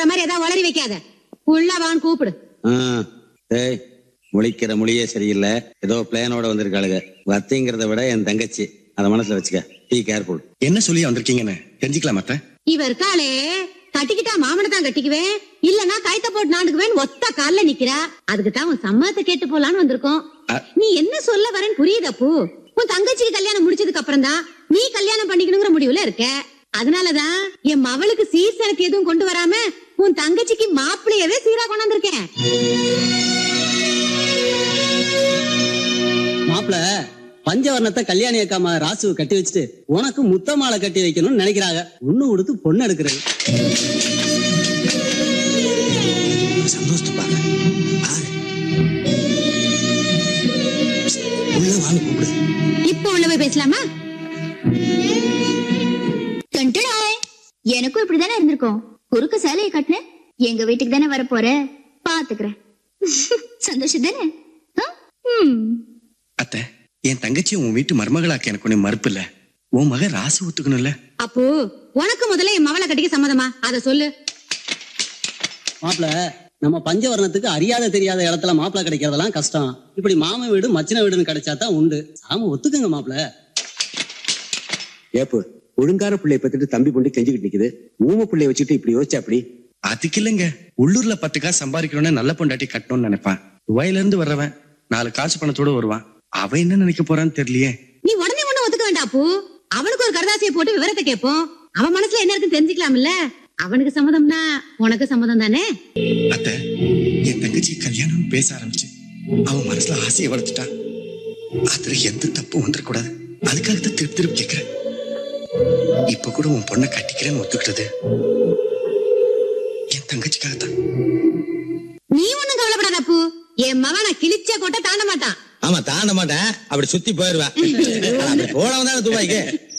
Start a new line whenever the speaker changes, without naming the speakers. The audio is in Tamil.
மாதிரி ஏதாவது வளரி வைக்காத உள்ளவான் கூப்பிடு
ஆ, டேய் முழிக்கிற மொழியே சரியில்லை ஏதோ பிளேனோட வந்திருக்காளுங்க வத்திங்கிறத விட என் தங்கச்சி அத மனசுல வச்சுக்க டீ கேர்ஃபுல்
என்ன சொல்லி வந்திருக்கீங்கன்னு தெரிஞ்சுக்கலாம் அத்தை
இவ இருக்காளே கட்டிக்கிட்டா மாமனை தான் கட்டிக்குவேன் இல்லனா கைத்த போட்டு நாண்டுக்குவேன் ஒத்த கால்ல நிக்கிறா அதுக்கு தான் உன் சம்மதத்தை கேட்டு போலான்னு வந்திருக்கோம்
அ-
நீ என்ன சொல்ல வரேன்னு புரியுது அப்பு உன் தங்கச்சிக்கு கல்யாணம் முடிச்சதுக்கு அப்புறம் தான் நீ கல்யாணம் பண்ணிக்கணுங்கிற முடிவுல இருக்க அதனாலதான் என் மவளுக்கு சீசனுக்கு எதுவும் கொண்டு வராம உன் தங்கச்சிக்கு மாப்பிள்ளையவே சீரா கொண்டாந்துருக்கேன்
மாப்பிள பஞ்சவர்ணத்தை கல்யாணி அக்காமா ராசுவை கட்டி வச்சுட்டு உனக்கு முத்த மாலை கட்டி வைக்கணும்னு நினைக்கிறாங்க ஒண்ணு கொடுத்து பொண்ணு எடுக்கிறது
சந்தோஷத்தை பாரு பாரு. உள்ள வாங்க கூப்பிடு
இப்ப உள்ள போய் பேசலாமா
கண்டுடாய் எனக்கும் இப்படிதானே இருந்திருக்கும் குறுக்கு சேலையை கட்டின எங்க வீட்டுக்கு தானே வர போற பாத்துக்கிறேன் சந்தோஷம் தானே ஆ? ம்.
அத்தை என் தங்கச்சி உன் வீட்டு மருமகளாக்க எனக்கு ஒண்ணு மறுப்பு இல்ல உன் மக ராசு ஒத்துக்கணும்ல
அப்போ உனக்கு முதல்ல என் மவளை கட்டிக்க சம்மதமா அத சொல்லு
மாப்பிள நம்ம பஞ்சவர்ணத்துக்கு அறியாத தெரியாத இடத்துல மாப்பிள கிடைக்கிறதெல்லாம் கஷ்டம் இப்படி மாமன் வீடு மச்சின வீடுன்னு கிடைச்சா தான் உண்டு சாம ஒத்துக்குங்க மாப்பிள
ஏப்பு ஒழுங்கார பிள்ளைய பத்திட்டு தம்பி பொண்டி கெஞ்சிக்கிட்டு நிக்குது ஊம பிள்ளைய வச்சுட்டு இப்படி யோசிச்சா அப்படி
அதுக்கு இல்லைங்க உள்ளூர்ல பத்து காசு சம்பாதிக்கணும்னு நல்ல பொண்டாட்டி கட்டணும்னு நினைப்பான் துபாயில இருந்து வர்றவன் நாலு காசு பணத்தோட வருவான் அவன் என்ன நினைக்க போறான்னு தெரியலையே
நீ உடனே ஒண்ணு ஒத்துக்க வேண்டாம் அப்போ அவனுக்கு ஒரு கரதாசியை போட்டு விவரத்தை கேட்போம் அவன் மனசுல என்ன இருக்குன்னு தெரிஞ்சுக்கலாம்ல அவனுக்கு சம்மதம்னா உனக்கு சம்மதம் தானே
அத்தை என் தங்கச்சி கல்யாணம்னு பேச ஆரம்பிச்சு அவன் மனசுல ஆசையை வளர்த்துட்டான் அதுல எந்த தப்பும் வந்துடக்கூடாது அதுக்காக தான் திருப்பி திருப்பி கேட்கிறேன் இப்ப கூட உன் பொண்ணை கட்டிக்கிறேன்னு ஒத்துக்கிட்டது என் தங்கச்சிக்காக தான்
நீ ஒண்ணும் கவலைப்படாத அப்பு என் மகன் நான் கிழிச்ச கோட்டை தாண்ட மாட்டான்
ஆமா தாண்ட மாட்டேன் அப்படி சுத்தி போயிருவேன் அப்படி போனவன் தானே துபாய்க்கு